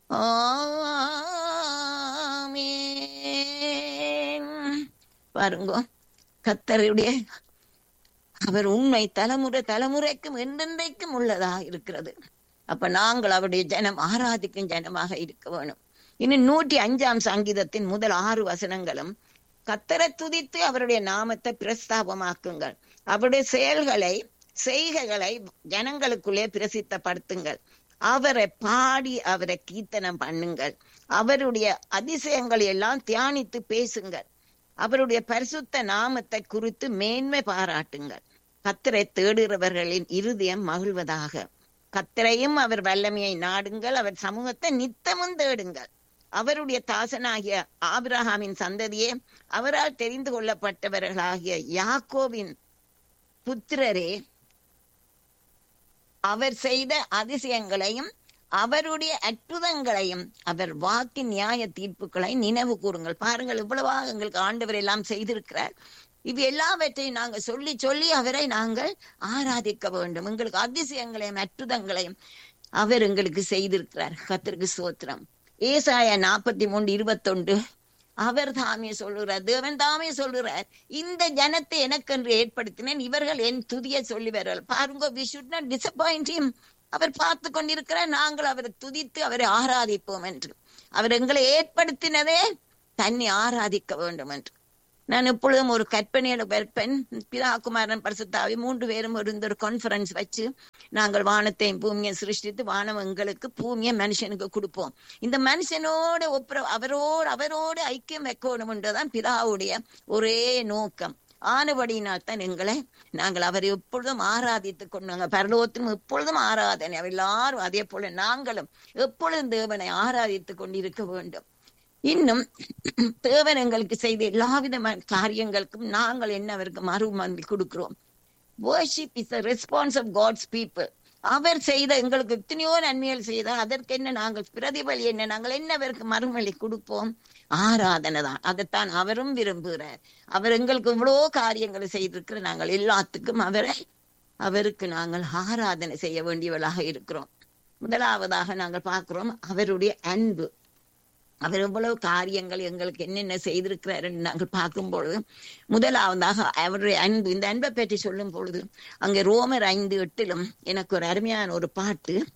ஆமென். பாருங்க கத்தருடைய அவர் உண்மை தலைமுறை தலைமுறைக்கும் என்றென்றைக்கும் உள்ளதா இருக்கிறது அப்ப நாங்கள் அவருடைய ஜனம் ஆராதிக்கும் ஜனமாக இருக்க வேணும் இன்னும் நூற்றி அஞ்சாம் சங்கீதத்தின் முதல் ஆறு வசனங்களும் கத்தரை துதித்து அவருடைய நாமத்தை பிரஸ்தாபமாக்குங்கள் அவருடைய செயல்களை செய்கைகளை ஜனங்களுக்குள்ளே பிரசித்தப்படுத்துங்கள் அவரை பாடி அவரை கீர்த்தனம் பண்ணுங்கள் அவருடைய அதிசயங்களை எல்லாம் தியானித்து பேசுங்கள் அவருடைய பரிசுத்த நாமத்தை குறித்து மேன்மை பாராட்டுங்கள் கத்தரை தேடுகிறவர்களின் இருதயம் மகிழ்வதாக கத்தரையும் அவர் வல்லமையை நாடுங்கள் அவர் சமூகத்தை நித்தமும் தேடுங்கள் அவருடைய தாசனாகிய ஆபிரஹாமின் சந்ததியே அவரால் தெரிந்து கொள்ளப்பட்டவர்களாகிய யாக்கோவின் புத்திரரே அவர் செய்த அதிசயங்களையும் அவருடைய அற்புதங்களையும் அவர் வாக்கின் நியாய தீர்ப்புகளை நினைவு கூறுங்கள் பாருங்கள் இவ்வளவாக எங்களுக்கு ஆண்டவர் எல்லாம் செய்திருக்கிறார் இது எல்லாவற்றையும் நாங்கள் சொல்லி சொல்லி அவரை நாங்கள் ஆராதிக்க வேண்டும் எங்களுக்கு அதிசயங்களையும் அற்புதங்களையும் அவர் எங்களுக்கு செய்திருக்கிறார் கத்திற்கு சோத்திரம் ஏசாய நாற்பத்தி மூன்று இருபத்தொன்று அவர் தாமே சொல்லுகிறார் தேவன் தாமே சொல்லுகிறார் இந்த ஜனத்தை எனக்கென்று ஏற்படுத்தினேன் இவர்கள் என் துதியை சொல்லி வருவார்கள் பாருங்க we should not disappoint him அவர் பார்த்து கொண்டிருக்கிறார் நாங்கள் அவரை துதித்து அவரை ஆராதிப்போம் என்று அவர் எங்களை ஏற்படுத்தினதே தன்னை ஆராதிக்க வேண்டும் என்று நான் எப்பொழுதும் ஒரு கற்பனையில வைப்பேன் பிதா குமாரன் பரிசுத்தாவி மூன்று பேரும் ஒரு இந்த ஒரு கான்ஃபரன்ஸ் வச்சு நாங்கள் வானத்தையும் பூமியை சிருஷ்டித்து வானம் எங்களுக்கு பூமியை மனுஷனுக்கு கொடுப்போம் இந்த மனுஷனோட ஒப்புற அவரோடு அவரோடு ஐக்கியம் வைக்கணும்ன்றதான் பிதாவுடைய ஒரே நோக்கம் ஆனபடியினால் தான் எங்களை நாங்கள் அவரை எப்பொழுதும் ஆராதித்துக் கொண்டாங்க பரலோகத்திலும் எப்பொழுதும் ஆராதனை எல்லாரும் அதே போல நாங்களும் எப்பொழுதும் தேவனை ஆராதித்துக் கொண்டிருக்க வேண்டும் இன்னும் தேவன் எங்களுக்கு செய்த எல்லாவிதமான காரியங்களுக்கும் நாங்கள் என்ன அவருக்கு மறுமந்தி கொடுக்கிறோம் worship is response of God's people அவர் செய்த எங்களுக்கு எத்தனையோ நன்மைகள் செய்தால் அதற்கு என்ன நாங்கள் பிரதிபலி என்ன நாங்கள் என்ன அவருக்கு மறுமொழி கொடுப்போம் ஆராதனை தான் அதைத்தான் அவரும் விரும்புகிறார் அவர் எங்களுக்கு இவ்வளோ காரியங்களை செய்திருக்கிற நாங்கள் எல்லாத்துக்கும் அவரை அவருக்கு நாங்கள் ஆராதனை செய்ய வேண்டியவர்களாக இருக்கிறோம் முதலாவதாக நாங்கள் பார்க்கிறோம் அவருடைய அன்பு அவர் எவ்வளவு காரியங்கள் எங்களுக்கு என்னென்ன செய்திருக்கிறார் என்று நாங்கள் பார்க்கும் பொழுது முதலாவதாக அவருடைய அன்பு இந்த அன்பை பற்றி சொல்லும் பொழுது அங்கே ரோமர் ஐந்து எட்டிலும் எனக்கு ஒரு அருமையான ஒரு பாட்டு